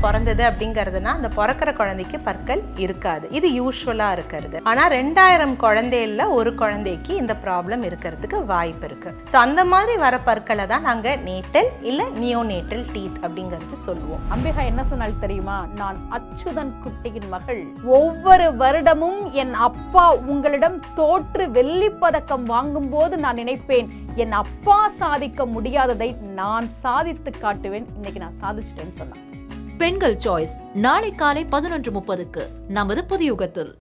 பிறந்தது அப்படிங்கிறதுனா அந்த பிறக்கிற குழந்தைக்கு பற்கள் இருக்காது இது யூஸ்வலா இருக்கிறது ஆனா ரெண்டாயிரம் குழந்தையில ஒரு குழந்தைக்கு இந்த ப்ராப்ளம் இருக்கிறதுக்கு வாய்ப்பு இருக்கு ஸோ அந்த மாதிரி வர பற்களை தான் நாங்க நேட்டல் இல்ல நியோநேட்டல் டீத் அப்படிங்கிறது சொல்லுவோம் அம்பிகா என்ன சொன்னால் தெரியுமா நான் அச்சுதன் குட்டியின் மகள் ஒவ்வொரு வருடமும் என் அப்பா உங்களிடம் தோற்று வெள்ளி பதக்கம் வாங்கும் போது நான் நினைப்பேன் என் அப்பா சாதிக்க முடியாததை நான் சாதித்து காட்டுவேன் இன்னைக்கு நான் சாதிச்சிட்டேன்னு சொன்னேன் பெண்கள் சாய்ஸ் நாளை காலை பதினொன்று முப்பதுக்கு நமது புதியுகத்தில்